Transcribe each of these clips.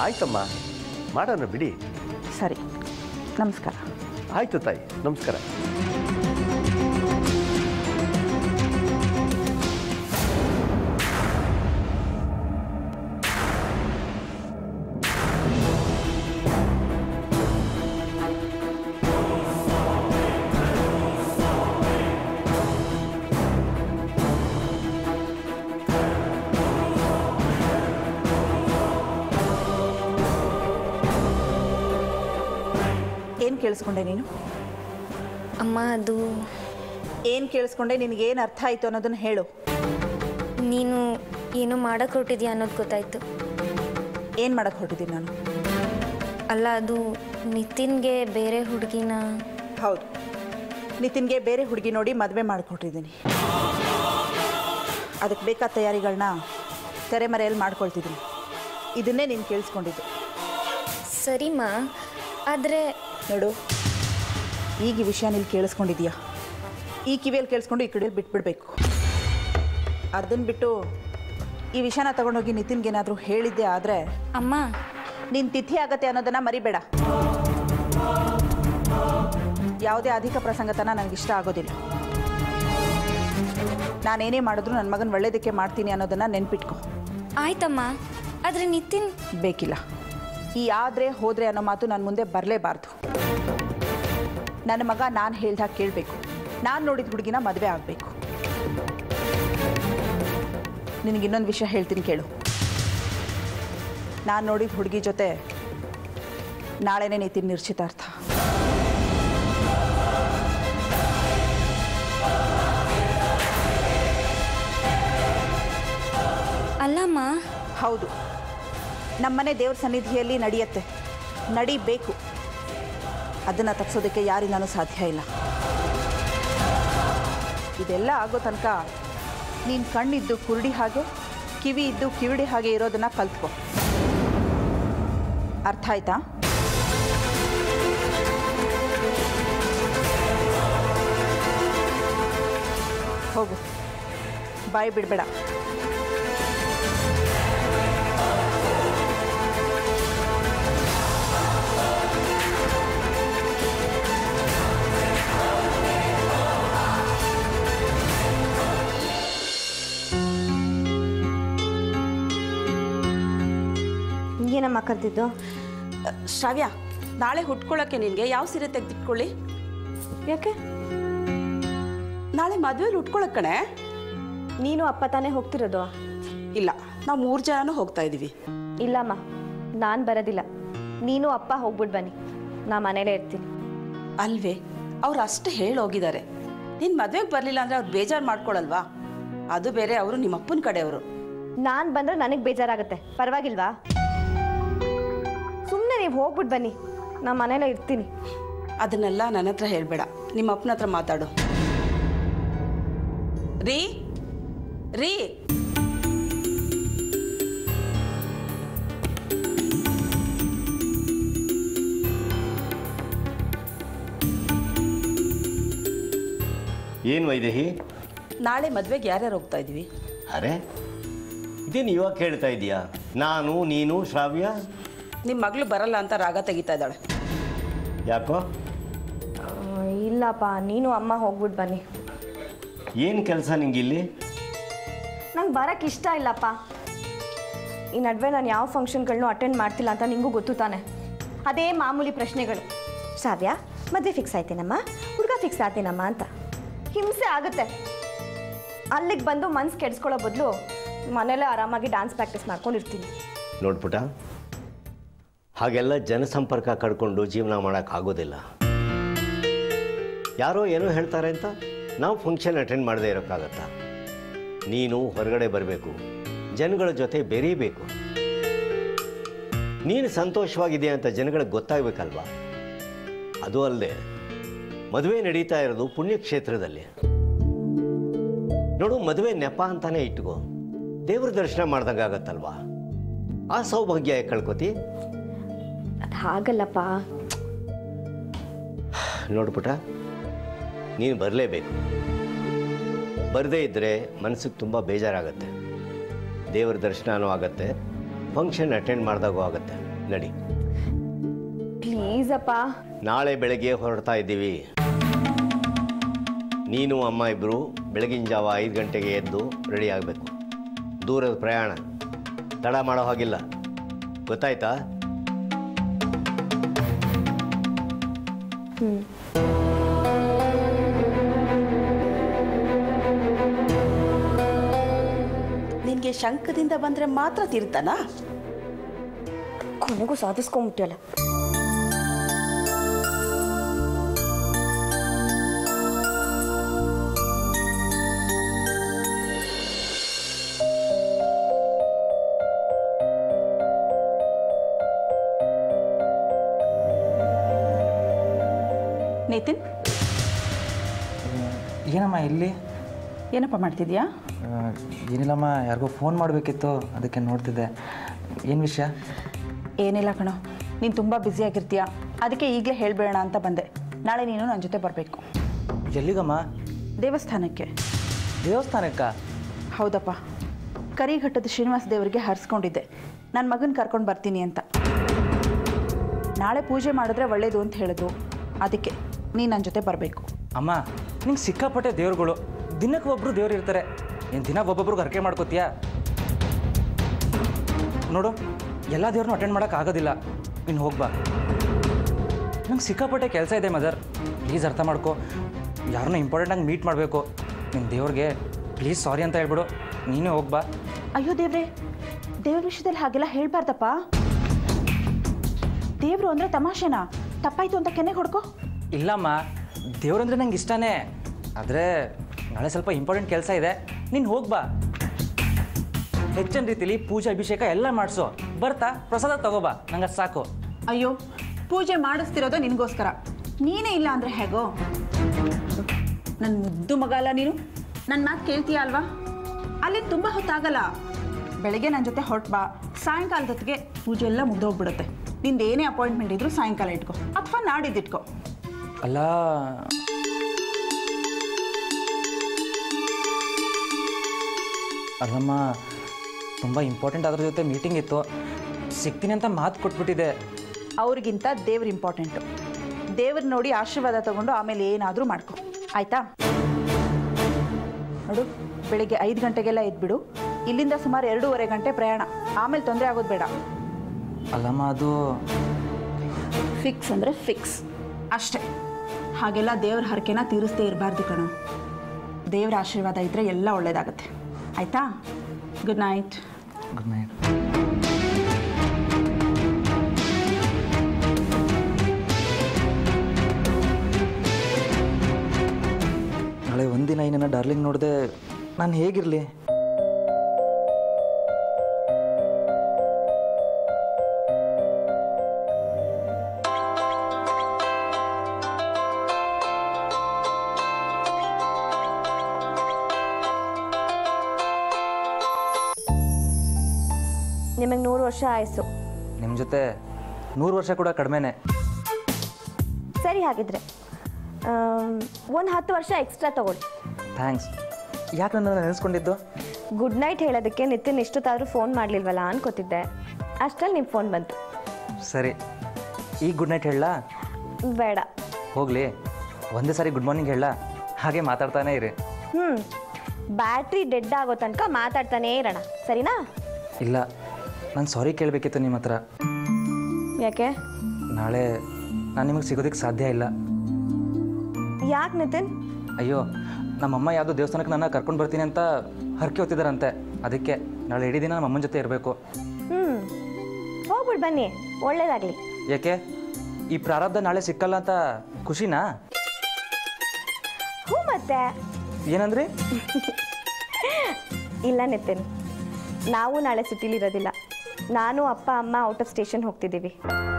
ಆಯ್ತಮ್ಮ ಮಾಡೋಣ ಬಿಡಿ ಸರಿ ನಮಸ್ಕಾರ ಆಯ್ತು ತಾಯಿ ನಮಸ್ಕಾರ ಏನು ಕೇಳಿಸ್ಕೊಂಡೆ ನೀನು ಅಮ್ಮ ಅದು ಏನು ಕೇಳಿಸ್ಕೊಂಡೆ ನಿನಗೇನು ಅರ್ಥ ಆಯಿತು ಅನ್ನೋದನ್ನು ಹೇಳು ನೀನು ಏನೋ ಮಾಡಕ್ಕೆ ಹೊರಟಿದ್ಯಾ ಅನ್ನೋದು ಗೊತ್ತಾಯ್ತು ಏನು ಮಾಡಕ್ಕೆ ಹೊರಟಿದ್ದೀನಿ ನಾನು ಅಲ್ಲ ಅದು ನಿತಿನ್ಗೆ ಬೇರೆ ಹುಡುಗಿನ ಹೌದು ನಿತಿನ್ಗೆ ಬೇರೆ ಹುಡುಗಿ ನೋಡಿ ಮದುವೆ ಮಾಡಿಕೊಟ್ಟಿದ್ದೀನಿ ಅದಕ್ಕೆ ಬೇಕಾದ ತಯಾರಿಗಳನ್ನ ತೆರೆಮರೆಯಲ್ಲಿ ಮಾಡ್ಕೊಳ್ತಿದ್ದೀನಿ ಇದನ್ನೇ ನೀನು ಕೇಳಿಸ್ಕೊಂಡಿದ್ದು ಸರಿಮ್ಮ ಆದರೆ ನೋಡು ಈಗ ಈ ವಿಷಯ ನೀನು ಕೇಳಿಸ್ಕೊಂಡಿದ್ಯಾ ಈ ಕಿವಿಯಲ್ಲಿ ಕೇಳಿಸ್ಕೊಂಡು ಈ ಕಡೆಯಲ್ಲಿ ಬಿಟ್ಬಿಡ್ಬೇಕು ಅದನ್ನು ಬಿಟ್ಟು ಈ ವಿಷಯನ ತಗೊಂಡೋಗಿ ನಿತಿನ್ಗೇನಾದರೂ ಹೇಳಿದ್ದೆ ಆದರೆ ಅಮ್ಮ ನಿನ್ನ ತಿಥಿ ಆಗತ್ತೆ ಅನ್ನೋದನ್ನು ಮರಿಬೇಡ ಯಾವುದೇ ಅಧಿಕ ಪ್ರಸಂಗತನ ನನಗೆ ಇಷ್ಟ ಆಗೋದಿಲ್ಲ ನಾನೇನೇ ಮಾಡಿದ್ರು ನನ್ನ ಮಗನ ಒಳ್ಳೇದಕ್ಕೆ ಮಾಡ್ತೀನಿ ಅನ್ನೋದನ್ನು ನೆನ್ಪಿಟ್ಕೊ ಆಯ್ತಮ್ಮ ಆದರೆ ನಿತಿನ್ ಬೇಕಿಲ್ಲ ಈ ಆದರೆ ಹೋದರೆ ಅನ್ನೋ ಮಾತು ನನ್ನ ಮುಂದೆ ಬರಲೇಬಾರ್ದು ನನ್ನ ಮಗ ನಾನು ಹೇಳ್ದಾಗ ಕೇಳಬೇಕು ನಾನು ನೋಡಿದ ಹುಡುಗಿನ ಮದುವೆ ಆಗಬೇಕು ನಿನಗೆ ಇನ್ನೊಂದು ವಿಷಯ ಹೇಳ್ತೀನಿ ಕೇಳು ನಾನು ನೋಡಿದ ಹುಡುಗಿ ಜೊತೆ ನಾಳೆನೇ ನಿತಿನ್ ನಿಶ್ಚಿತಾರ್ಥ ಅಲ್ಲಮ್ಮ ಹೌದು ನಮ್ಮನೆ ದೇವ್ರ ಸನ್ನಿಧಿಯಲ್ಲಿ ನಡೆಯುತ್ತೆ ನಡಿಬೇಕು ಅದನ್ನು ತಪ್ಪಿಸೋದಕ್ಕೆ ಯಾರಿಂದನೂ ಸಾಧ್ಯ ಇಲ್ಲ ಇದೆಲ್ಲ ಆಗೋ ತನಕ ನೀನು ಕಣ್ಣಿದ್ದು ಕುರುಡಿ ಹಾಗೆ ಕಿವಿ ಇದ್ದು ಕಿವಿಡಿ ಹಾಗೆ ಇರೋದನ್ನ ಕಲ್ತ್ಕೊ ಅರ್ಥ ಆಯ್ತಾ ಹೋಗು ಬಾಯಿ ಬಿಡಬೇಡ ಏನಮ್ಮ ಕರೆದಿದ್ದು ಶ್ರಾವ್ಯ ನಾಳೆ ಹುಟ್ಕೊಳ್ಳೋಕ್ಕೆ ನಿನಗೆ ಯಾವ ಸೀರೆ ತೆಗೆದಿಟ್ಕೊಳ್ಳಿ ಯಾಕೆ ನಾಳೆ ಮದುವೆಲಿ ಉಟ್ಕೊಳ್ಳೋಕೆ ಕಣೆ ನೀನು ಅಪ್ಪ ತಾನೇ ಹೋಗ್ತಿರೋದು ಇಲ್ಲ ನಾವು ಮೂರು ಜನನೂ ಹೋಗ್ತಾ ಇದ್ದೀವಿ ಇಲ್ಲಮ್ಮ ನಾನು ಬರೋದಿಲ್ಲ ನೀನು ಅಪ್ಪ ಹೋಗ್ಬಿಟ್ಟು ಬನ್ನಿ ನಾ ಮನೇಲೇ ಇರ್ತೀನಿ ಅಲ್ವೇ ಅವ್ರು ಅಷ್ಟು ಹೇಳಿ ಹೋಗಿದ್ದಾರೆ ನಿನ್ನ ಮದುವೆಗೆ ಬರಲಿಲ್ಲ ಅಂದರೆ ಅವ್ರು ಬೇಜಾರು ಮಾಡ್ಕೊಳಲ್ವಾ ಅದು ಬೇರೆ ಅವರು ನಿಮ್ಮ ಅಪ್ಪನ ಕಡೆಯವರು ನಾನು ಬಂದರೆ ನನಗೆ ಬೇಜಾರಾಗುತ್ತೆ ಪರವಾಗಿಲ್ವಾ ಸುಮ್ಮನೆ ನೀವು ಹೋಗ್ಬಿಟ್ಟು ಬನ್ನಿ ನಾ ಮನೇಲೇ ಇರ್ತೀನಿ ಅದನ್ನೆಲ್ಲ ನನ್ನ ಹತ್ರ ಹೇಳಬೇಡ ನಿಮ್ಮ ಅಪ್ಪನ ಹತ್ರ ಮಾತಾಡು ರೀ ರೀ ಏನು ವೈದೇಹಿ ನಾಳೆ ಮದುವೆಗೆ ಯಾರ್ಯಾರು ಹೋಗ್ತಾ ಇದ್ದೀವಿ ಅರೆ ಇದೇನು ಇವಾಗ ಕೇಳ್ತಾ ಇದೀಯಾ ನಾನು ನೀನು ಶ್ರಾವ್ಯ ನಿಮ್ಮ ಮಗಳು ಬರಲ್ಲ ಅಂತ ರಾಗ ತೆಗಿತಾ ಇದ್ದಾಳೆ ಯಾಕೋ ಆ, ಇಲ್ಲಪ್ಪ ನೀನು ಅಮ್ಮ ಹೋಗ್ಬಿಟ್ಟು ಬನ್ನಿ ಏನು ಕೆಲಸ ನಿಂಗಿಲ್ಲಿ ನಂಗೆ ಬರೋಕ್ಕೆ ಇಷ್ಟ ಇಲ್ಲಪ್ಪ ಈ ನಡುವೆ ನಾನು ಯಾವ ಫಂಕ್ಷನ್ಗಳನ್ನೂ ಅಟೆಂಡ್ ಮಾಡ್ತಿಲ್ಲ ಅಂತ ನಿಂಗೂ ಗೊತ್ತು ತಾನೆ ಅದೇ ಮಾಮೂಲಿ ಪ್ರಶ್ನೆಗಳು ಶ್ರಾವ್ಯ ಮದುವೆ ಫಿಕ್ಸ್ ಆಯ್ತೇನಮ್ಮ ಹುಡುಗ ಫಿಕ್ಸ್ ಆಯ್ತೇನಮ್ಮ ಅಂತ ಹಿಂಸೆ ಆಗುತ್ತೆ ಅಲ್ಲಿಗೆ ಬಂದು ಮನ್ಸು ಕೆಡಿಸ್ಕೊಳ್ಳೋ ಬದಲು ಮನೇಲೇ ಆರಾಮಾಗಿ ಡ್ಯಾನ್ಸ್ ಪ್ರಾಕ್ಟೀಸ್ ಮಾಡ್ಕೊಂಡಿರ್ತೀನಿ ನೋಡ್ಪುಟ ಹಾಗೆಲ್ಲ ಜನಸಂಪರ್ಕ ಕಡ್ಕೊಂಡು ಜೀವನ ಮಾಡೋಕ್ಕಾಗೋದಿಲ್ಲ ಯಾರೋ ಏನೋ ಹೇಳ್ತಾರೆ ಅಂತ ನಾವು ಫಂಕ್ಷನ್ ಅಟೆಂಡ್ ಮಾಡದೇ ಇರೋಕ್ಕಾಗತ್ತಾ ನೀನು ಹೊರಗಡೆ ಬರಬೇಕು ಜನಗಳ ಜೊತೆ ಬೆರೀಬೇಕು ನೀನು ಸಂತೋಷವಾಗಿದೆ ಅಂತ ಜನಗಳಿಗೆ ಗೊತ್ತಾಗಬೇಕಲ್ವಾ ಅದು ಅಲ್ಲದೆ ಮದುವೆ ನಡೀತಾ ಇರೋದು ಪುಣ್ಯಕ್ಷೇತ್ರದಲ್ಲಿ ನೋಡು ಮದುವೆ ನೆಪ ಅಂತಾನೆ ಇಟ್ಕೋ ದೇವ್ರ ದರ್ಶನ ಮಾಡ್ದಂಗೆ ಆಗತ್ತಲ್ವಾ ಆ ಸೌಭಾಗ್ಯ ಯಾಕೆ ಕಳ್ಕೊತಿ ಅದು ಹಾಗಲ್ಲಪ್ಪ ನೋಡ್ಬಿಟ್ಟ ನೀನು ಬರಲೇಬೇಕು ಬರದೇ ಇದ್ದರೆ ಮನಸ್ಸಿಗೆ ತುಂಬ ಬೇಜಾರಾಗತ್ತೆ ದೇವರ ದರ್ಶನನೂ ಆಗತ್ತೆ ಫಂಕ್ಷನ್ ಅಟೆಂಡ್ ಮಾಡಿದಾಗೂ ಆಗತ್ತೆ ನಡಿ ಪ್ಲೀಸ್ ಅಪ್ಪ ನಾಳೆ ಬೆಳಗ್ಗೆ ಹೊರಡ್ತಾ ಇದ್ದೀವಿ ನೀನು ಅಮ್ಮ ಇಬ್ಬರು ಬೆಳಗಿನ ಜಾವ ಐದು ಗಂಟೆಗೆ ಎದ್ದು ರೆಡಿ ಆಗಬೇಕು ದೂರದ ಪ್ರಯಾಣ ತಡ ಮಾಡೋ ಹಾಗಿಲ್ಲ ಗೊತ್ತಾಯ್ತಾ ನಿನಗೆ ಶಂಕದಿಂದ ಬಂದರೆ ಮಾತ್ರ ತೀರ್ತಾನಾ ಕೊನೆಗೂ ಸಾಧಿಸ್ಕೊಂಬಿಟ್ಟಿಯಲ್ಲ ನಿತಿನ್ ಏನಮ್ಮ ಇಲ್ಲಿ ಏನಪ್ಪ ಮಾಡ್ತಿದ್ಯಾ ಆ, ಏನಿಲ್ಲಮ್ಮ ಯಾರಿಗೋ ಫೋನ್ ಮಾಡಬೇಕಿತ್ತು ಅದಕ್ಕೆ ನೋಡ್ತಿದ್ದೆ ಏನು ವಿಷಯ ಏನಿಲ್ಲ ಕಣೋ ನೀನು ತುಂಬ ಬ್ಯುಸಿಯಾಗಿರ್ತೀಯ ಅದಕ್ಕೆ ಈಗಲೇ ಹೇಳಬೇಡ ಅಂತ ಬಂದೆ ನಾಳೆ ನೀನು ನನ್ನ ಜೊತೆ ಬರಬೇಕು ಎಲ್ಲಿಗಮ್ಮ ದೇವಸ್ಥಾನಕ್ಕೆ ದೇವಸ್ಥಾನಕ್ಕ ಹೌದಪ್ಪ ಕರಿಘಟ್ಟದ ಶ್ರೀನಿವಾಸ ದೇವರಿಗೆ ಹರಿಸ್ಕೊಂಡಿದ್ದೆ ನನ್ನ ಮಗನ ಕರ್ಕೊಂಡು ಬರ್ತೀನಿ ಅಂತ ನಾಳೆ ಪೂಜೆ ಮಾಡಿದ್ರೆ ಒಳ್ಳೇದು ಅಂತ ಹೇಳಿದ್ರು ಅದಕ್ಕೆ ನೀನು ನನ್ನ ಜೊತೆ ಬರಬೇಕು ಅಮ್ಮ ನಿಂಗೆ ಸಿಕ್ಕಾಪಟ್ಟೆ ದೇವ್ರುಗಳು ದಿನಕ್ಕೆ ಒಬ್ಬರು ದೇವ್ರು ಇರ್ತಾರೆ ನೀನು ದಿನ ಒಬ್ಬೊಬ್ರಿಗೆ ಹರಕೆ ಮಾಡ್ಕೋತೀಯಾ ನೋಡು ಎಲ್ಲ ದೇವ್ರನ್ನೂ ಅಟೆಂಡ್ ಮಾಡೋಕೆ ಆಗೋದಿಲ್ಲ ನೀನು ಹೋಗ್ಬಾ ನಂಗೆ ಸಿಕ್ಕಾಪಟ್ಟೆ ಕೆಲಸ ಇದೆ ಮದರ್ ಪ್ಲೀಸ್ ಅರ್ಥ ಮಾಡ್ಕೊ ಯಾರನ್ನೂ ಇಂಪಾರ್ಟೆಂಟಾಗಿ ಮೀಟ್ ಮಾಡಬೇಕು ನಿನ್ನ ದೇವ್ರಿಗೆ ಪ್ಲೀಸ್ ಸಾರಿ ಅಂತ ಹೇಳ್ಬಿಡು ನೀನೇ ಹೋಗ್ಬಾ ಅಯ್ಯೋ ದೇವ್ರೆ ದೇವ್ರ ವಿಷಯದಲ್ಲಿ ಹಾಗೆಲ್ಲ ಹೇಳ್ಬಾರ್ದಪ್ಪ ದೇವ್ರು ಅಂದರೆ ತಮಾಷೆನಾ ತಪ್ಪಾಯ್ತು ಅಂತ ಕೆನ್ನೆಗೆ ಹೊಡ್ಕೋ ಇಲ್ಲಮ್ಮ ದೇವ್ರಂದ್ರೆ ನಂಗೆ ಇಷ್ಟನೇ ಆದರೆ ನಾಳೆ ಸ್ವಲ್ಪ ಇಂಪಾರ್ಟೆಂಟ್ ಕೆಲಸ ಇದೆ ನೀನು ಹೋಗ್ಬಾ ಹೆಚ್ಚಿನ ರೀತಿಲಿ ಪೂಜೆ ಅಭಿಷೇಕ ಎಲ್ಲ ಮಾಡಿಸು ಬರ್ತಾ ಪ್ರಸಾದ ತಗೋಬಾ ನಂಗೆ ಅದ್ ಸಾಕು ಅಯ್ಯೋ ಪೂಜೆ ಮಾಡಿಸ್ತಿರೋದು ನಿನಗೋಸ್ಕರ ನೀನೇ ಇಲ್ಲ ಅಂದರೆ ಹೇಗೋ ನನ್ನ ಮುದ್ದು ಮಗ ಅಲ್ಲ ನೀನು ನನ್ನ ಮಾತು ಕೇಳ್ತೀಯ ಅಲ್ವಾ ಅಲ್ಲಿ ತುಂಬ ಹೊತ್ತಾಗಲ್ಲ ಬೆಳಗ್ಗೆ ನನ್ನ ಜೊತೆ ಹೊರಟು ಬಾ ಸಾಯಂಕಾಲದ ಹೊತ್ತಿಗೆ ಪೂಜೆ ಎಲ್ಲ ಮುಗ್ದೋಗ್ಬಿಡುತ್ತೆ ನಿಂದು ಏನೇ ಅಪಾಯಿಂಟ್ಮೆಂಟ್ ಇದ್ರೂ ಸಾಯಂಕಾಲ ಇಟ್ಕೋ ಅಥವಾ ನಾಡಿದ್ದಿಟ್ಕೋ ಅಲ್ಲ ಅಲ್ಲಮ್ಮ ತುಂಬ ಇಂಪಾರ್ಟೆಂಟ್ ಅದ್ರ ಜೊತೆ ಮೀಟಿಂಗ್ ಇತ್ತು ಸಿಗ್ತೀನಿ ಅಂತ ಮಾತು ಕೊಟ್ಬಿಟ್ಟಿದೆ ಅವ್ರಿಗಿಂತ ದೇವ್ರು ಇಂಪಾರ್ಟೆಂಟು ದೇವ್ರ ನೋಡಿ ಆಶೀರ್ವಾದ ತಗೊಂಡು ಆಮೇಲೆ ಏನಾದರೂ ಮಾಡ್ಕೊ ಆಯ್ತಾ ನೋಡು ಬೆಳಿಗ್ಗೆ ಐದು ಗಂಟೆಗೆಲ್ಲ ಎದ್ಬಿಡು ಇಲ್ಲಿಂದ ಸುಮಾರು ಎರಡೂವರೆ ಗಂಟೆ ಪ್ರಯಾಣ ಆಮೇಲೆ ತೊಂದರೆ ಆಗೋದು ಬೇಡ ಅಲ್ಲಮ್ಮ ಅದು ಫಿಕ್ಸ್ ಅಂದರೆ ಫಿಕ್ಸ್ ಅಷ್ಟೇ ಹಾಗೆಲ್ಲ ದೇವ್ರ ಹರಕೆನ ತೀರಿಸ್ತೇ ಇರಬಾರ್ದು ಕಣೋ ದೇವ್ರ ಆಶೀರ್ವಾದ ಇದ್ದರೆ ಎಲ್ಲ ಒಳ್ಳೇದಾಗತ್ತೆ ಆಯಿತಾ ಗುಡ್ ನೈಟ್ ಗುಡ್ ನೈಟ್ ನಾಳೆ ಒಂದಿನ ಏನನ್ನ ಡಾರ್ಲಿಂಗ್ ನೋಡಿದೆ ನಾನು ಹೇಗಿರಲಿ ನಿಮಗೆ ನೂರು ವರ್ಷ ಆಯಸ್ಸು ನಿಮ್ಮ ಜೊತೆ ನೂರು ವರ್ಷ ಕೂಡ ಕಡಿಮೆನೆ ಸರಿ ಹಾಗಿದ್ರೆ ಒಂದು ಹತ್ತು ವರ್ಷ ಎಕ್ಸ್ಟ್ರಾ ತಗೊಳ್ಳಿ ಥ್ಯಾಂಕ್ಸ್ ಯಾಕೆ ನನ್ನ ನೆನೆಸ್ಕೊಂಡಿದ್ದು ಗುಡ್ ನೈಟ್ ಹೇಳೋದಕ್ಕೆ ನಿತಿನ್ ಇಷ್ಟೊತ್ತಾದರೂ ಫೋನ್ ಮಾಡಲಿಲ್ವಲ್ಲ ಅನ್ಕೋತಿದ್ದೆ ಅಷ್ಟರಲ್ಲಿ ನಿಮ್ಮ ಫೋನ್ ಬಂತು ಸರಿ ಈಗ ಗುಡ್ ನೈಟ್ ಹೇಳಲಾ ಬೇಡ ಹೋಗಲಿ ಒಂದೇ ಸಾರಿ ಗುಡ್ ಮಾರ್ನಿಂಗ್ ಹೇಳಲಾ ಹಾಗೆ ಮಾತಾಡ್ತಾನೆ ಇರಿ ಹ್ಞೂ ಬ್ಯಾಟ್ರಿ ಡೆಡ್ ಆಗೋ ತನಕ ಮಾತಾಡ್ತಾನೇ ಇರೋಣ ಸರಿನಾ ಇಲ್ಲ ನಾನು ಸಾರಿ ಕೇಳಬೇಕಿತ್ತು ನಿಮ್ಮ ಹತ್ರ ಯಾಕೆ ನಾಳೆ ನಾನು ನಿಮಗೆ ಸಿಗೋದಕ್ಕೆ ಸಾಧ್ಯ ಇಲ್ಲ ಯಾಕೆ ನಿತಿನ್ ಅಯ್ಯೋ ನಮ್ಮಮ್ಮ ಯಾವುದೋ ದೇವಸ್ಥಾನಕ್ಕೆ ನನ್ನ ಕರ್ಕೊಂಡು ಬರ್ತೀನಿ ಅಂತ ಹರಕೆ ಹೊತ್ತಿದ್ದಾರಂತೆ ಅದಕ್ಕೆ ನಾಳೆ ಇಡೀ ದಿನ ನಮ್ಮ ಅಮ್ಮನ ಜೊತೆ ಇರಬೇಕು ಹ್ಞೂ ಹೋಗ್ಬಿಟ್ಟು ಬನ್ನಿ ಒಳ್ಳೇದಾಗಲಿ ಯಾಕೆ ಈ ಪ್ರಾರಬ್ಧ ನಾಳೆ ಸಿಕ್ಕಲ್ಲ ಅಂತ ಖುಷಿನಾ ಹ್ಞೂ ಮತ್ತೆ ಏನಂದ್ರಿ ಇಲ್ಲ ನಿತಿನ್ ನಾವು ನಾಳೆ ಸಿಟಿಲಿ ಇರೋದಿಲ್ಲ ನಾನು ಅಪ್ಪ ಅಮ್ಮ ಔಟ್ ಆಫ್ ಸ್ಟೇಷನ್ ಹೋಗ್ತಿದ್ದೀವಿ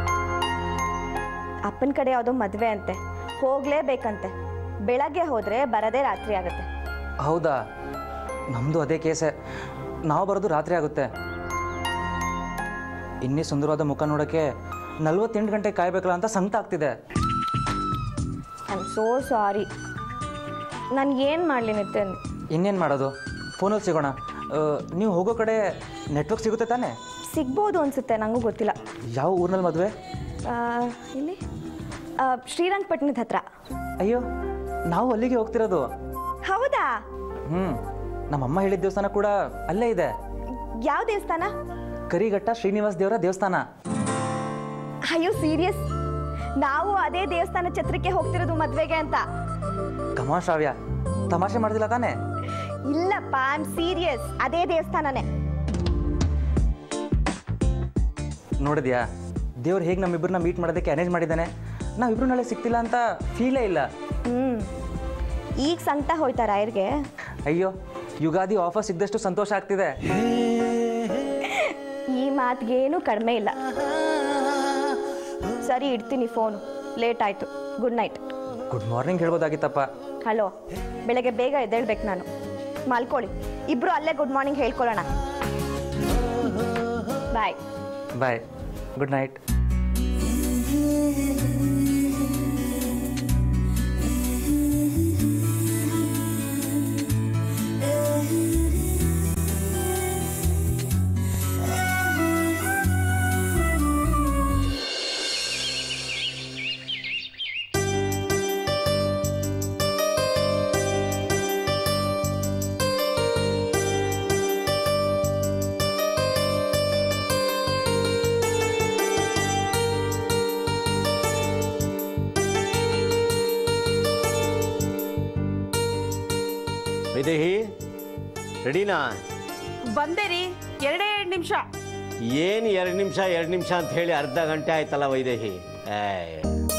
ಅಪ್ಪನ ಕಡೆ ಯಾವುದೋ ಮದುವೆ ಅಂತೆ ಹೋಗಲೇಬೇಕಂತೆ ಬೆಳಗ್ಗೆ ಹೋದರೆ ಬರದೇ ರಾತ್ರಿ ಆಗುತ್ತೆ ಹೌದಾ ನಮ್ಮದು ಅದೇ ಕೇಸೆ ನಾವು ಬರೋದು ರಾತ್ರಿ ಆಗುತ್ತೆ ಇನ್ನೇ ಸುಂದರವಾದ ಮುಖ ನೋಡೋಕ್ಕೆ ನಲ್ವತ್ತೆಂಟು ಗಂಟೆ ಕಾಯ್ಬೇಕಲ್ಲ ಅಂತ ಸಂಕಟ ಆಗ್ತಿದೆ ಐ ಆಮ್ ಸೋ ಸಾರಿ ನಾನು ಏನು ಮಾಡಲಿ ನಿತಿನ್ ಇನ್ನೇನು ಮಾಡೋದು ಫೋನಲ್ಲಿ ಸಿಗೋಣ ಆ, ನೀವು ಹೋಗೋ ಕಡೆ ನೆಟ್ವರ್ಕ್ ಸಿಗುತ್ತೆ ತಾನೇ ಸಿಗ್ಬೋದು ಅನಿಸುತ್ತೆ ನನಗೂ ಗೊತ್ತಿಲ್ಲ ಯಾವ ಊರಿನಲ್ಲಿ ಮದುವೆ ಆ, ಇಲ್ಲಿ ಆ, ಶ್ರೀರಂಗಪಟ್ಟಣದ ಹತ್ರ ಅಯ್ಯೋ ನಾವು ಅಲ್ಲಿಗೆ ಹೋಗ್ತಿರೋದು ಹೌದಾ ಹ್ಞೂ ನಮ್ಮಮ್ಮ ಹೇಳಿದ ದೇವಸ್ಥಾನ ಕೂಡ ಅಲ್ಲೇ ಇದೆ ಯಾವ ದೇವಸ್ಥಾನ ಕರಿಘಟ್ಟ ಶ್ರೀನಿವಾಸ್ ದೇವರ ದೇವಸ್ಥಾನ ಅಯ್ಯೋ ಸೀರಿಯಸ್ ನಾವು ಅದೇ ದೇವಸ್ಥಾನ ಛತ್ರಕ್ಕೆ ಹೋಗ್ತಿರೋದು ಮದ್ವೆಗೆ ಅಂತ ಕಮಾ ಶ್ರಾವ್ಯ ತಮಾಷೆ ಮಾಡ್ತಿಲ್ಲ ತಾನೇ ಇಲ್ಲಪ್ಪ ಐ ಆಮ್ ಸೀರಿಯಸ್ ಅದೇ ದೇವಸ್ಥಾನನೇ ನೋಡಿದ್ಯಾ ದೇವ್ರು ಹೇಗೆ ನಮ್ಮಿಬ್ಬರನ್ನ ಮೀಟ್ ಮಾಡೋದಕ್ಕೆ ಅರೇಂಜ್ ಮಾಡಿದ್ದಾನೆ ನಾವಿಬ್ರು ನಾಳೆ ಸಿಗ್ತಿಲ್ಲ ಅಂತ ಫೀಲೇ ಇಲ್ಲ ಹ್ಮ್ ಈಗ ಸಂಕಟ ಹೋಯ್ತಾ ರಾಯರ್ಗೆ ಅಯ್ಯೋ ಯುಗಾದಿ ಆಫರ್ ಸಿಗ್ದಷ್ಟು ಸಂತೋಷ ಆಗ್ತಿದೆ ಈ ಮಾತಿಗೇನು ಕಡಿಮೆ ಇಲ್ಲ ಸರಿ ಇಡ್ತೀನಿ ಫೋನು ಲೇಟ್ ಆಯ್ತು ಗುಡ್ ನೈಟ್ ಗುಡ್ ಮಾರ್ನಿಂಗ್ ಹೇಳ್ಬೋದಾಗಿತ್ತಪ್ಪ ಹಲೋ ಬೆಳಗ್ಗೆ ಬೇಗ ಎದ್ದೇಳ್ಬೇಕು ನಾನು ಮಲ್ಕೊಳ್ಳಿ ಇಬ್ರು ಅಲ್ಲೇ ಗುಡ್ ಮಾರ್ನಿಂಗ್ ಹೇಳ್ಕೊಳ್ಳೋಣ bye bye good night Vaidehi ರೆಡಿನಾ ಬಂದೆ ರೀ ಎರಡೇ ಎರಡು ನಿಮಿಷ ಏನು ಎರಡು ನಿಮಿಷ ಎರಡು ನಿಮಿಷ ಅಂತ ಹೇಳಿ ಅರ್ಧ ಗಂಟೆ ಆಯ್ತಲ್ಲ ವೈದೇಹಿ ಏಯ್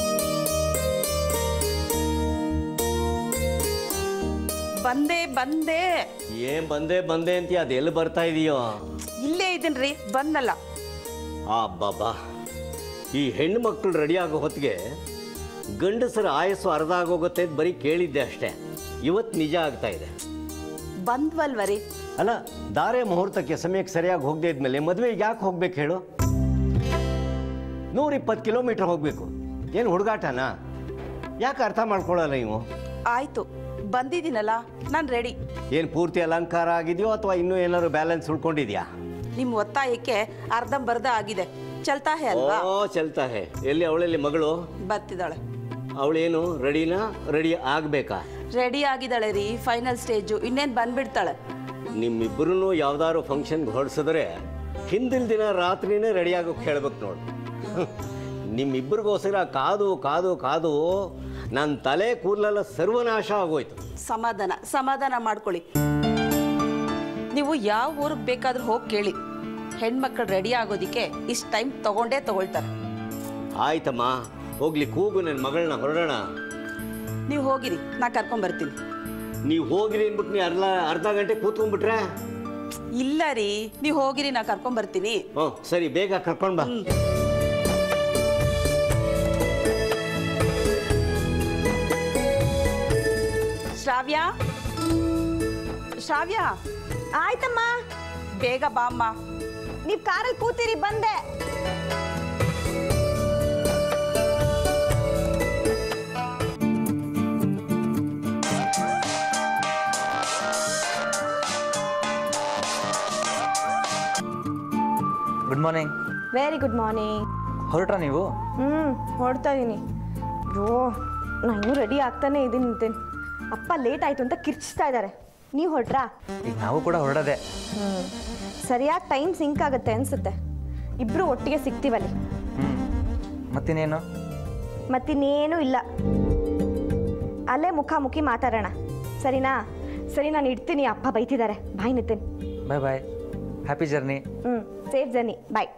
ಬಂದೆ ಬಂದೆ ಏನ್ ಬಂದೆ ಬಂದೆ ಅಂತ ಅದು ಎಲ್ಲಿ ಬರ್ತಾ ಇದೆಯೋ ಇಲ್ಲೇ ಇದ್ದೀನಿ ರೀ ಬಂದಲ್ಲ ಆ ಬಾಬಾ ಈ ಹೆಣ್ಣು ಮಕ್ಕಳು ರೆಡಿ ಆಗೋ ಹೊತ್ತಿಗೆ ಗಂಡಸರ ಆಯಸ್ಸು ಅರ್ಧ ಆಗೋಗುತ್ತೆ ಅಂತ ಬರೀ ಕೇಳಿದ್ದೆ ಅಷ್ಟೇ ಇವತ್ತು ನಿಜ ಆಗ್ತಾ ಇದೆ ಬಂದ್ವಲ್ವ ರೀ ಅಲ್ಲ ದಾರೆ ಮುಹೂರ್ತಕ್ಕೆ ಸಮಯಕ್ಕೆ ಸರಿಯಾಗಿ ಹೋಗದೆ ಇದ್ಮೇಲೆ ಮದುವೆಗೆ ಯಾಕೆ ಹೋಗ್ಬೇಕು ಹೇಳು ನೂರಿಪ್ಪತ್ತು ಕಿಲೋಮೀಟ್ರ್ ಹೋಗಬೇಕು ಏನು ಹುಡುಗಾಟನಾ ಯಾಕೆ ಅರ್ಥ ಮಾಡ್ಕೊಳ್ಳಲ್ಲ ನೀವು ಆಯ್ತು ಬಂದಿದ್ದೀನಲ್ಲ ನಾನು ರೆಡಿ ಏನು ಪೂರ್ತಿ ಅಲಂಕಾರ ಆಗಿದೆಯೋ ಅಥವಾ ಇನ್ನೂ ಏನಾದ್ರು ಬ್ಯಾಲೆನ್ಸ್ ಉಳ್ಕೊಂಡಿದ್ಯಾ ನಿಮ್ಮ ಒತ್ತಾಯಕ್ಕೆ ಅರ್ಧಂಬರ್ಧ ಆಗಿದೆ ಚಲ್ತಾ ಹೇ ಅಲ್ವಾ ಓ ಚಲ್ತಾ ಹೇ ಎಲ್ಲಿ ಅವಳಲ್ಲಿ ಮಗಳು ಬರ್ತಿದ್ದಾಳೆ ಅವಳೇನು ರೆಡಿನಾ ರೆಡಿ ಆಗಬೇಕಾ ರೆಡಿ ಆಗಿದ್ದಾಳೆ ರೀ ಫೈನಲ್ ಸ್ಟೇಜು ಇನ್ನೇನು ಬಂದ್ಬಿಡ್ತಾಳೆ ನಿಮ್ಮಿಬ್ಬರೂ ಯಾವ್ದಾದ್ರು ಫಂಕ್ಷನ್ಗೆ ಹೊರಡಿಸಿದ್ರೆ ಹಿಂದಿನ ದಿನ ರಾತ್ರಿನೇ ರೆಡಿ ಆಗೋಕೆ ಹೇಳ್ಬೇಕು ನೋಡು ನಿಮ್ಮಿಬ್ಬರಿಗೋಸ್ಕರ ಕಾದು ಕಾದು ಕಾದು ನನ್ನ ತಲೆ ಕೂದಲೆಲ್ಲ ಸರ್ವನಾಶ ಆಗೋಯ್ತು ಸಮಾಧಾನ ಸಮಾಧಾನ ಮಾಡ್ಕೊಳ್ಳಿ ನೀವು ಯಾವ ಊರಿಗೆ ಬೇಕಾದ್ರೂ ಹೋಗಿ ಕೇಳಿ ಹೆಣ್ಮಕ್ಳು ರೆಡಿ ಆಗೋದಿಕ್ಕೆ ಇಷ್ಟು ಟೈಮ್ ತಗೊಂಡೇ ತಗೊಳ್ತಾರೆ ಆಯ್ತಮ್ಮ ಹೋಗ್ಲಿ ಕೂಗು ನನ್ನ ಮಗಳನ್ನ ಹೊರಡೋಣ ನೀವು ಹೋಗಿರಿ ನಾ ಕರ್ಕೊಂಬರ್ತೀನಿ ನೀವು ಹೋಗಿರಿ ಅಂದ್ಬಿಟ್ಟು ನೀ ಅರ್ಧ ಅರ್ಧ ಗಂಟೆ ಕೂತ್ಕೊಂಡ್ಬಿಟ್ರೆ ಇಲ್ಲ ರೀ ನೀವು ಹೋಗಿರಿ ನಾ ಕರ್ಕೊಂಬರ್ತೀನಿ ಹ್ಞೂ ಸರಿ ಬೇಗ ಕರ್ಕೊಂಡು ಬಾ ಶ್ರಾವ್ಯ ಶ್ರಾವ್ಯ ಆಯ್ತಮ್ಮ ಬೇಗ ಬಾಮ್ಮ ನೀವು ಕಾರಲ್ಲಿ ಕೂತಿರಿ ಬಂದೆ good morning very good morning ಹೊರಟ್ರಾ ನೀವು ಹ್ಞೂ ಹೊರಡ್ತಾ ಇದ್ದೀನಿ ಅಯ್ಯೋ ನಾನು ಇನ್ನೂ ರೆಡಿ ಆಗ್ತಾನೆ ಇದ್ದೀನಿ ನಿಂತೇನೆ ಅಪ್ಪ ಲೇಟ್ ಆಯಿತು ಅಂತ ಕಿರ್ಚ್ತಾ ಇದ್ದಾರೆ ನೀವು ಹೊರಟ್ರಾ ಈಗ ನಾವು ಕೂಡ ಹೊರಡದೆ ಹ್ಞೂ ಸರಿಯಾಗಿ ಟೈಮ್ ಸಿಂಕ್ ಆಗುತ್ತೆ ಅನಿಸುತ್ತೆ ಇಬ್ಬರು ಒಟ್ಟಿಗೆ ಸಿಗ್ತೀವಲ್ಲಿ ಹ್ಞೂ ಮತ್ತಿನ್ನೇನು ಮತ್ತಿನ್ನೇನೂ ಇಲ್ಲ ಅಲ್ಲೇ ಮುಖಾಮುಖಿ ಮಾತಾಡೋಣ ಸರಿನಾ ಸರಿ ನಾನು ಇಡ್ತೀನಿ ಅಪ್ಪ ಬೈತಿದ್ದಾರೆ bye Nitin bye bye happy journey ಹ್ಞೂ ಸೇಫ್ ಜರ್ನಿ ಬಾಯ್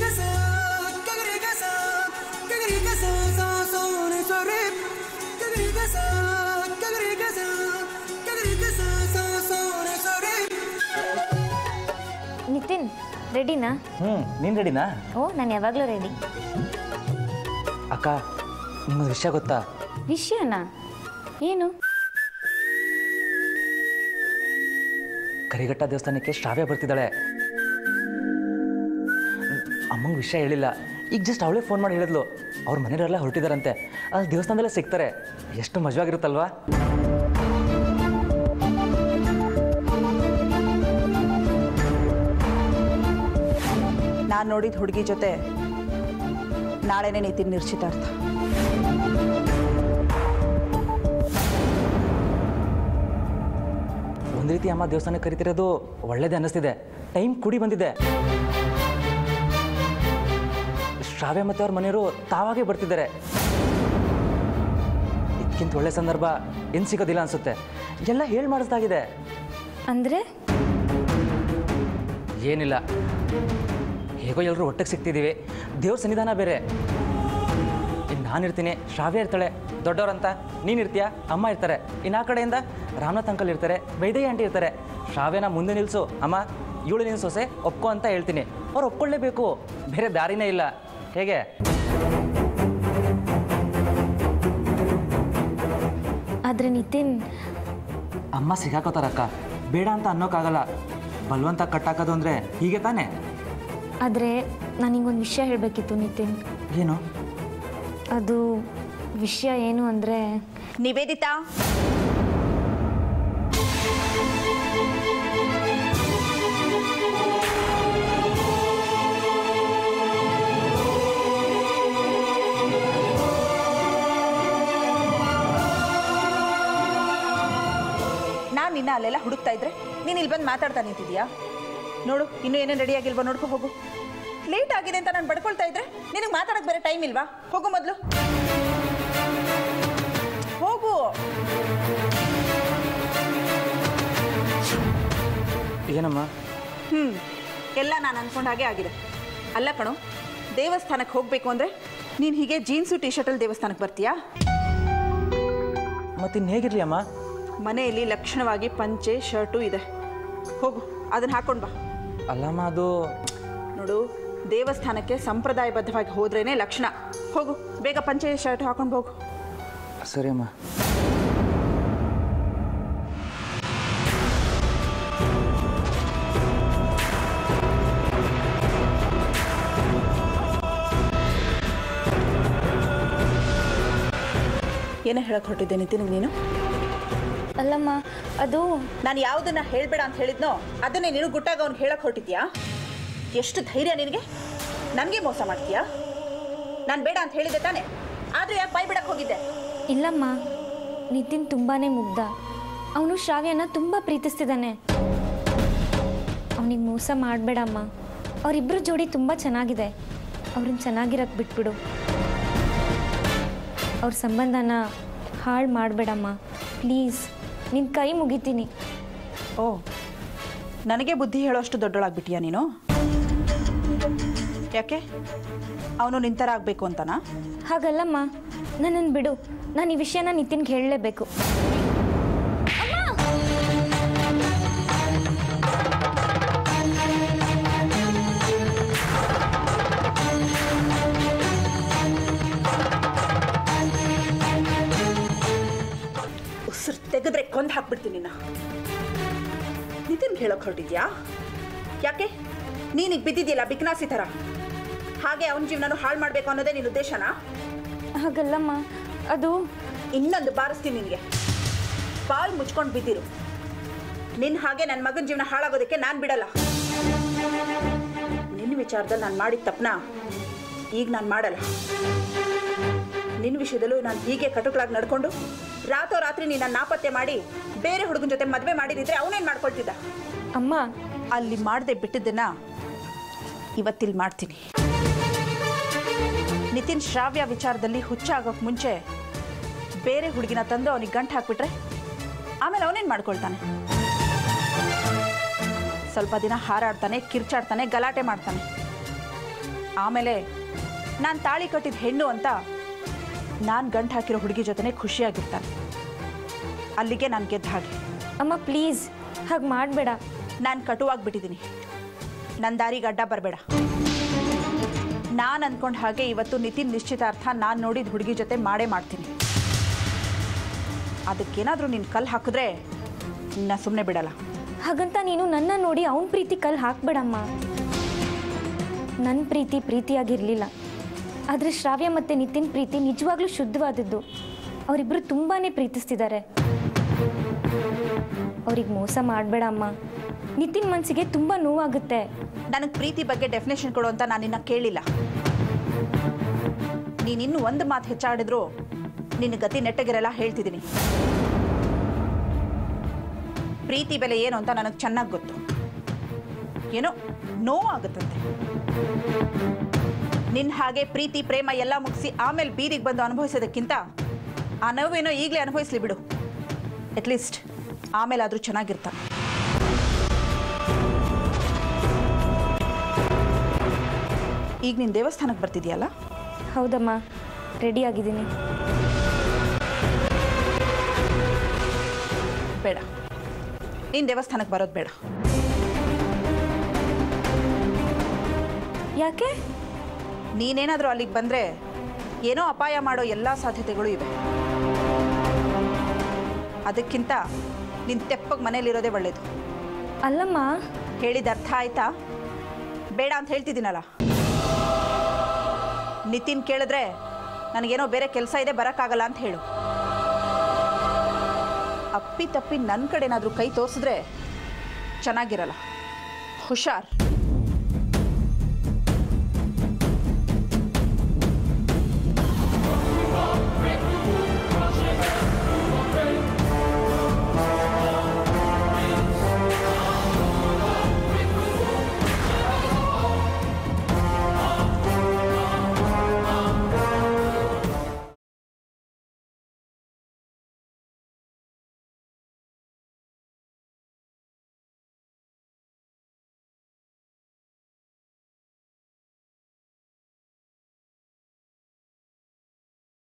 ನಿತಿನ್ ರೆಡಿನಾ ಹ್ಞೂ ನೀನು ರೆಡಿನಾ ಓ ನಾನು ಯಾವಾಗಲೂ ರೆಡಿ ಅಕ್ಕ ನಿಮಗೆ ವಿಷಯ ಗೊತ್ತಾ ವಿಷಯನಾ ಏನು ಕರಿಘಟ್ಟ ದೇವಸ್ಥಾನಕ್ಕೆ ಶ್ರಾವ್ಯ ಬರ್ತಿದ್ದಾಳೆ ಅಮ್ಮಂಗೆ ವಿಷಯ ಹೇಳಿಲ್ಲ ಈಗ ಜಸ್ಟ್ ಅವಳೇ ಫೋನ್ ಮಾಡಿ ಹೇಳಿದ್ಲು ಅವ್ರ ಮನೆಯವರೆಲ್ಲ ಹೊರಟಿದಾರಂತೆ ಅಲ್ಲಿ ದೇವಸ್ಥಾನದಲ್ಲೇ ಸಿಗ್ತಾರೆ ಎಷ್ಟು ಮಜವಾಗಿರುತ್ತಲ್ವಾ ನಾನು ನೋಡಿದ ಹುಡುಗಿ ಜೊತೆ ನಾಳೆನೇ ನಿತಿನ್ ನಿಶ್ಚಿತಾರ್ಥ ಒಂದು ರೀತಿ ಅಮ್ಮ ದೇವಸ್ಥಾನಕ್ಕೆ ಕರಿತಿರೋದು ಒಳ್ಳೇದೇ ಅನ್ನಿಸ್ತಿದೆ ಟೈಮ್ ಕುಡಿ ಬಂದಿದೆ ಶ್ರಾವ್ಯ ಮತ್ತು ಅವ್ರ ಮನೆಯವರು ತಾವಾಗೇ ಬರ್ತಿದ್ದಾರೆ ಇದಕ್ಕಿಂತ ಒಳ್ಳೆ ಸಂದರ್ಭ ಏನು ಸಿಗೋದಿಲ್ಲ ಅನ್ಸುತ್ತೆ ಎಲ್ಲ ಹೇಳಿ ಮಾಡಿಸ್ದಾಗಿದೆ ಅಂದರೆ ಏನಿಲ್ಲ ಹೇಗೋ ಎಲ್ಲರೂ ಒಟ್ಟಿಗೆ ಸಿಗ್ತಿದ್ದೀವಿ ದೇವ್ರ ಸನ್ನಿಧಾನ ಬೇರೆ ಇನ್ನು ನಾನಿರ್ತೀನಿ ಶ್ರಾವ್ಯ ಇರ್ತಾಳೆ ದೊಡ್ಡವ್ರಂತ ನೀನು ಇರ್ತೀಯ ಅಮ್ಮ ಇರ್ತಾರೆ ಇನ್ನು ಆ ಕಡೆಯಿಂದ ರಾಮನಾಥ್ ಅಂಕಲ್ ಇರ್ತಾರೆ ವೈದಯ್ಯ ಆಂಟಿ ಇರ್ತಾರೆ ಶ್ರಾವ್ಯನ ಮುಂದೆ ನಿಲ್ಲಿಸು ಅಮ್ಮ ಇವಳು ನಿನ್ನ ಸೊಸೆ ಒಪ್ಕೊ ಅಂತ ಹೇಳ್ತೀನಿ ಅವ್ರು ಒಪ್ಕೊಳ್ಳೇಬೇಕು ಬೇರೆ ದಾರಿನೇ ಇಲ್ಲ ಹೇಗೆ ಆದರೆ ನಿತಿನ್ ಅಮ್ಮ ಸಿಗಾಕೋತಾರಕ್ಕ ಬೇಡ ಅಂತ ಅನ್ನೋಕ್ಕಾಗಲ್ಲ ಬಲವಂತ ಕಟ್ಟಾಕೋದು ಅಂದರೆ ಹೀಗೆ ತಾನೇ ಆದರೆ ನನಗೊಂದು ವಿಷಯ ಹೇಳಬೇಕಿತ್ತು ನಿತಿನ್ ಏನು ಅದು ವಿಷಯ ಏನು ಅಂದರೆ ನಿವೇದಿತಾ ನಾನು ನಿನ್ನ ಅಲ್ಲೆಲ್ಲ ಹುಡುಕ್ತಾ ಇದ್ರೆ ನೀನು ಇಲ್ಲಿ ಬಂದು ಮಾತಾಡ್ತಾ ನಿಂತಿದ್ಯಾ ನೋಡು ಇನ್ನೂ ಏನೇನು ರೆಡಿ ಆಗಿಲ್ವಾ ನೋಡ್ಕೊ ಹೋಗು ಲೇಟ್ ಆಗಿದೆ ಅಂತ ನಾನು ಬಡ್ಕೊಳ್ತಾ ಇದ್ರೆ ನಿನಗೆ ಮಾತಾಡಕ್ಕೆ ಬೇರೆ ಟೈಮ್ ಇಲ್ವಾ ಹೋಗು ಮೊದಲು ಹೋಗು ಏನಮ್ಮ ಹ್ಞೂ ಎಲ್ಲ ನಾನು ಅನ್ಕೊಂಡ ಹಾಗೆ ಆಗಿದೆ ಅಲ್ಲ ಕಣೋ ದೇವಸ್ಥಾನಕ್ಕೆ ಹೋಗಬೇಕು ಅಂದರೆ ನೀನು ಹೀಗೆ ಜೀನ್ಸು ಟಿ ಶರ್ಟಲ್ಲಿ ದೇವಸ್ಥಾನಕ್ಕೆ ಬರ್ತೀಯಾ ಮತ್ತಿನ್ನು ಹೇಗಿರಲಿ ಅಮ್ಮ ಮನೆಯಲ್ಲಿ ಲಕ್ಷಣವಾಗಿ ಪಂಚೆ ಶರ್ಟು ಇದೆ ಹೋಗು ಅದನ್ನು ಹಾಕೊಂಡು ಬಾ ಅಲ್ಲಮ್ಮ ಅದು ನೋಡು ದೇವಸ್ಥಾನಕ್ಕೆ ಸಂಪ್ರದಾಯಬದ್ಧವಾಗಿ ಹೋದ್ರೇನೆ ಲಕ್ಷಣ ಹೋಗು ಬೇಗ ಪಂಚೆ ಶರ್ಟ್ ಹಾಕೊಂಡು ಹೋಗು ಸರಿ ಅಮ್ಮ ಏನೋ ಹೇಳಕ್ಕೆ ಹೊರಟಿದ್ದೆ ನಿತಿನ್ ನೀನು ಅಲ್ಲಮ್ಮ ಅದು ನಾನು ಯಾವುದನ್ನ ಹೇಳಬೇಡ ಅಂತ ಹೇಳಿದ್ನೋ ಅದನ್ನೇ ನೀನು ಗುಟ್ಟಾಗ ಅವ್ನು ಹೇಳಕ್ಕೆ ಹೊರಟಿದ್ಯಾ ಎಷ್ಟು ಧೈರ್ಯ ನಿನಗೆ ನನಗೆ ಮೋಸ ಮಾಡ್ತೀಯಾ ನಾನು ಬೇಡ ಅಂತ ಹೇಳಿದ್ದೆ ತಾನೆ ಆದರೂ ಯಾಕೆ ಬಾಯ್ ಬಿಡಕ್ಕೆ ಹೋಗಿದ್ದೆ ಇಲ್ಲಮ್ಮ ನಿತಿನ್ ತುಂಬಾ ಮುಗ್ಧ ಅವನು ಶ್ರಾವ್ಯನ ತುಂಬ ಪ್ರೀತಿಸ್ತಿದ್ದಾನೆ ಅವನಿಗೆ ಮೋಸ ಮಾಡಬೇಡಮ್ಮ ಅವರಿಬ್ಬರ ಜೋಡಿ ತುಂಬ ಚೆನ್ನಾಗಿದೆ ಅವ್ರನ್ನ ಚೆನ್ನಾಗಿರಕ್ಕೆ ಬಿಟ್ಬಿಡು ಅವ್ರ ಸಂಬಂಧನ ಹಾಳು ಮಾಡಬೇಡಮ್ಮ ಪ್ಲೀಸ್ ನಿನ್ನ ಕೈ ಮುಗಿತೀನಿ ಓ ನನಗೆ ಬುದ್ಧಿ ಹೇಳೋಷ್ಟು ದೊಡ್ಡೊಳಾಗ್ಬಿಟ್ಟಿಯಾ ನೀನು ಯಾಕೆ ಅವನು ನಿಂತರ ಆಗಬೇಕು ಅಂತನಾ ಹಾಗಲ್ಲಮ್ಮ ನನ್ನನ್ನು ಬಿಡು ನಾನು ಈ ವಿಷಯನ ನಿತಿನ್ಗೆ ಹೇಳಲೇಬೇಕು ಉಸಿರು ತೆಗೆದ್ರೆ ಕೊಂದು ಹಾಕ್ಬಿಡ್ತೀನಿ ನಿನ್ನ ನಿತಿನ್ ಹೇಳೋಕೆ ಹೊರಟಿದ್ಯಾ ಯಾಕೆ ನೀನೀಗ ಬಿದ್ದಿದ್ಯಲ್ಲ ಬಿಕ್ನಾಸಿ ಥರ ಹಾಗೆ ಅವನ ಜೀವನನು ಹಾಳು ಮಾಡಬೇಕು ಅನ್ನೋದೇ ನಿನ್ನ ಉದ್ದೇಶನಾ ಹಾಗಲ್ಲಮ್ಮ ಅದು ಇನ್ನೊಂದು ಬಾರಿಸ್ತೀನಿ ನಿನಗೆ ಪಾಲ್ ಮುಚ್ಕೊಂಡು ಬಿದ್ದಿರು ನಿನ್ನ ಹಾಗೆ ನನ್ನ ಮಗನ ಜೀವನ ಹಾಳಾಗೋದಕ್ಕೆ ನಾನು ಬಿಡಲ್ಲ ನಿನ್ನ ವಿಚಾರದಲ್ಲಿ ನಾನು ಮಾಡಿದ ತಪ್ಪನ ಈಗ ನಾನು ಮಾಡಲ್ಲ ನಿನ್ನ ವಿಷಯದಲ್ಲೂ ನಾನು ಹೀಗೆ ಕಟುಕಲಾಗಿ ನಡ್ಕೊಂಡು ರಾತ್ರೋರಾತ್ರಿ ನೀನು ನಾಪತ್ತೆ ಮಾಡಿ ಬೇರೆ ಹುಡುಗನ ಜೊತೆ ಮದುವೆ ಮಾಡಿದಿದ್ರೆ ಅವನೇನು ಮಾಡ್ಕೊಳ್ತಿದ್ದ ಅಮ್ಮ ಅಲ್ಲಿ ಮಾಡದೆ ಬಿಟ್ಟಿದ್ದನ್ನ ಇವತ್ತಿಲ್ಲಿ ಮಾಡ್ತೀನಿ ನಿತಿನ್ ಶ್ರಾವ್ಯ ವಿಚಾರದಲ್ಲಿ ಹುಚ್ಚ ಆಗೋಕ್ಕೆ ಮುಂಚೆ ಬೇರೆ ಹುಡುಗಿನ ತಂದು ಅವನಿಗೆ ಗಂಟು ಹಾಕ್ಬಿಟ್ರೆ ಆಮೇಲೆ ಅವನೇನು ಮಾಡ್ಕೊಳ್ತಾನೆ ಸ್ವಲ್ಪ ದಿನ ಹಾರಾಡ್ತಾನೆ ಕಿರ್ಚಾಡ್ತಾನೆ ಗಲಾಟೆ ಮಾಡ್ತಾನೆ ಆಮೇಲೆ ನಾನು ತಾಳಿ ಕಟ್ಟಿದ ಹೆಣ್ಣು ಅಂತ ನಾನು ಗಂಟು ಹಾಕಿರೋ ಹುಡುಗಿ ಜೊತೆನೇ ಖುಷಿಯಾಗಿರ್ತಾನೆ ಅಲ್ಲಿಗೆ ನಾನು ಗೆದ್ದ ಹಾಗೆ ಅಮ್ಮ ಪ್ಲೀಸ್ ಹಾಗೆ ಮಾಡಬೇಡ ನಾನು ಕಟುವಾಗಿಬಿಟ್ಟಿದ್ದೀನಿ ನನ್ನ ದಾರಿಗೆ ಅಡ್ಡ ಬರಬೇಡ ನಾನು ಅಂದ್ಕೊಂಡ ಹಾಗೆ ಇವತ್ತು ನಿತಿನ್ ನಿಶ್ಚಿತಾರ್ಥ ನಾನು ನೋಡಿದ ಹುಡುಗಿ ಜೊತೆ ಮಾಡೇ ಮಾಡ್ತೀನಿ ಅದಕ್ಕೇನಾದರೂ ನೀನು ಕಲ್ಲು ಹಾಕಿದ್ರೆ ನಾ ಸುಮ್ಮನೆ ಬಿಡಲ್ಲ ಹಾಗಂತ ನೀನು ನನ್ನ ನೋಡಿ ಅವನ ಪ್ರೀತಿ ಕಲ್ ಹಾಕ್ಬೇಡಮ್ಮ ನನ್ನ ಪ್ರೀತಿ ಪ್ರೀತಿಯಾಗಿರಲಿಲ್ಲ ಆದರೆ ಶ್ರಾವ್ಯ ಮತ್ತು ನಿತಿನ್ ಪ್ರೀತಿ ನಿಜವಾಗ್ಲೂ ಶುದ್ಧವಾದದ್ದು ಅವರಿಬ್ಬರು ತುಂಬಾ ಪ್ರೀತಿಸ್ತಿದ್ದಾರೆ ಅವ್ರಿಗೆ ಮೋಸ ಮಾಡಬೇಡ ಅಮ್ಮ ನಿತಿನ್ ಮನಸ್ಸಿಗೆ ತುಂಬ ನೋವಾಗುತ್ತೆ ನನಗೆ ಪ್ರೀತಿ ಬಗ್ಗೆ ಡೆಫಿನೇಷನ್ ಕೊಡು ಅಂತ ನಾನು ನಿನ್ನ ಕೇಳಿಲ್ಲ ನೀನಿನ್ನು ಒಂದು ಮಾತು ಹೆಚ್ಚಾಡಿದ್ರು ನಿನ್ನ ಗತಿ ನೆಟ್ಟಗಿರಲ್ಲ ಹೇಳ್ತಿದ್ದೀನಿ ಪ್ರೀತಿ ಬೆಲೆ ಏನು ಅಂತ ನನಗೆ ಚೆನ್ನಾಗಿ ಗೊತ್ತು ಏನೋ ನೋವಾಗುತ್ತಂತೆ ನಿನ್ನ ಹಾಗೆ ಪ್ರೀತಿ ಪ್ರೇಮ ಎಲ್ಲ ಮುಗಿಸಿ ಆಮೇಲೆ ಬೀದಿಗೆ ಬಂದು ಅನುಭವಿಸೋದಕ್ಕಿಂತ ಆ ನೋವೇನೋ ಈಗಲೇ ಅನುಭವಿಸ್ಲಿ ಬಿಡು ಅಟ್ಲೀಸ್ಟ್ ಆಮೇಲೆ ಆದರೂ ಚೆನ್ನಾಗಿರ್ತಾನೆ ಈಗ ನೀನು ದೇವಸ್ಥಾನಕ್ಕೆ ಬರ್ತಿದ್ಯಲ್ಲ ಹೌದಮ್ಮ ರೆಡಿ ಆಗಿದ್ದೀನಿ ಬೇಡ ನೀನು ದೇವಸ್ಥಾನಕ್ಕೆ ಬರೋದು ಬೇಡ ಯಾಕೆ ನೀನೇನಾದರೂ ಅಲ್ಲಿಗೆ ಬಂದರೆ ಏನೋ ಅಪಾಯ ಮಾಡೋ ಎಲ್ಲ ಸಾಧ್ಯತೆಗಳು ಇವೆ ಅದಕ್ಕಿಂತ ನಿನ್ನ ತೆಪ್ಪಗೆ ಮನೇಲಿರೋದೇ ಒಳ್ಳೇದು ಅಲ್ಲಮ್ಮ ಹೇಳಿದ ಅರ್ಥ ಆಯ್ತಾ ಬೇಡ ಅಂತ ಹೇಳ್ತಿದ್ದೀನಲ್ಲ ನಿತಿನ್ ಕೇಳಿದ್ರೆ ನನಗೇನೋ ಬೇರೆ ಕೆಲಸ ಇದೆ ಬರೋಕ್ಕಾಗಲ್ಲ ಅಂತ ಹೇಳು ಅಪ್ಪಿ ತಪ್ಪಿ ನನ್ನ ಕಡೆ ಏನಾದರೂ ಕೈ ತೋರಿಸಿದ್ರೆ ಚೆನ್ನಾಗಿರಲ್ಲ ಹುಷಾರ್